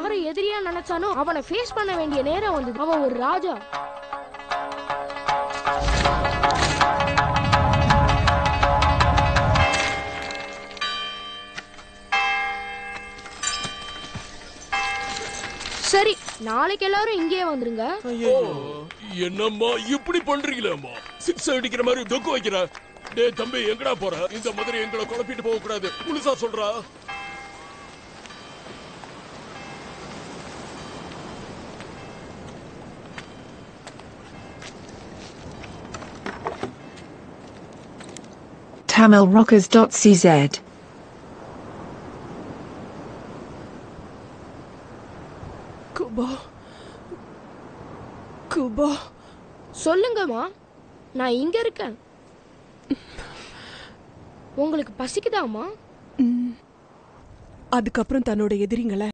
யாரை எதிரியா நினைச்சானோ அவனை ஃபேஸ் பண்ண வேண்டிய நேரம் வந்தது அவன் ஒரு ராஜா சரி நாளைக்கு எல்லாரும் இங்கேயே வந்துருங்க என்னம்மா இப்படி பண்றீங்களேம்மா சிக்ஸ் அடிக்கிற மாதிரி தொக்கு வைக்கிற டேய் தம்பி எங்கடா போற இந்த மாதிரி எங்களை குழப்பிட்டு போக கூடாது முழுசா சொல்றா tamilrockers.cz குபா குபா சொல்லுங்கம்மா நான் இங்க இருக்கேன் உங்களுக்கு பசிக்குதாம்மா அதுக்கப்புறம் தன்னோட எதிரிங்களை